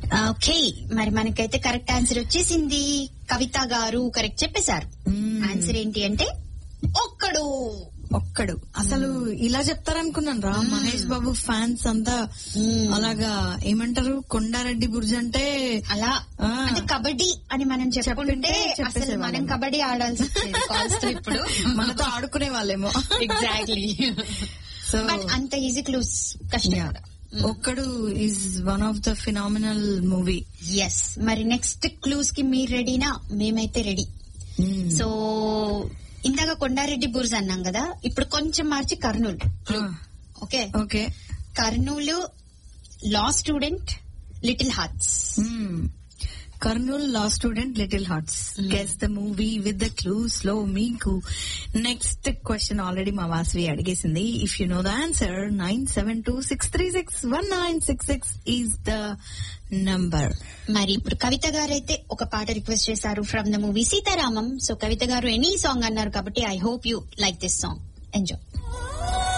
Okay మరి మనకైతే correct answer వచ్చేసింది కవిత గారు కరెక్ట్ చెప్పేశారు మ్మ్. ఆన్సర్ ఏంటి అంటే ఒక్కడు ఒక్కడు అసలు ఇలా చెప్తారనుకున్నాను రా మహేష్ బాబు ఫ్యాన్స్ అంతా మ్మ్. అలాగా ఏమంటారు కొండారెడ్డి బుర్జ్ అంటే అలా ఆ. అంటే కబడ్డీ అని మనం చెప్పుకుంటే చెప్పుంటే అసలు చెప్పేసేవాళ్ళం. మనం కబడ్డీ ఆడాల్సి వచ్చేది calls తో ఇప్పుడు మనతో ఆడుకునే వాళ్ళేమో ఎగ్జాక్ట్లీ సో బట్ అంత ఈజీ క్లూస్ కష్టం Yeah. Okkadu is one of the phenomenal movie yes మరి నెక్స్ట్ క్లూస్ కి మీరు రెడీనా మేమైతే రెడీ సో ఇందాక కొండారెడ్డి బుర్జ్ అన్నాం కదా ఇప్పుడు కొంచెం మార్చి Kurnool okay okay Kurnool law student little hearts Kurnool law student little hearts guess the movie with the clues లో మీకు నెక్స్ట్ క్వశ్చన్ ఆల్రెడీ మా వాసవి అడిగేసింది if you know the answer nine seven two six three six one nine six six is the number మరి ఇప్పుడు కవిత గారు అయితే ఒక పాట request చేశారు from the movie Sitaramam so Kavitha garu any song అన్నారు కాబట్టి I hope you like this song enjoy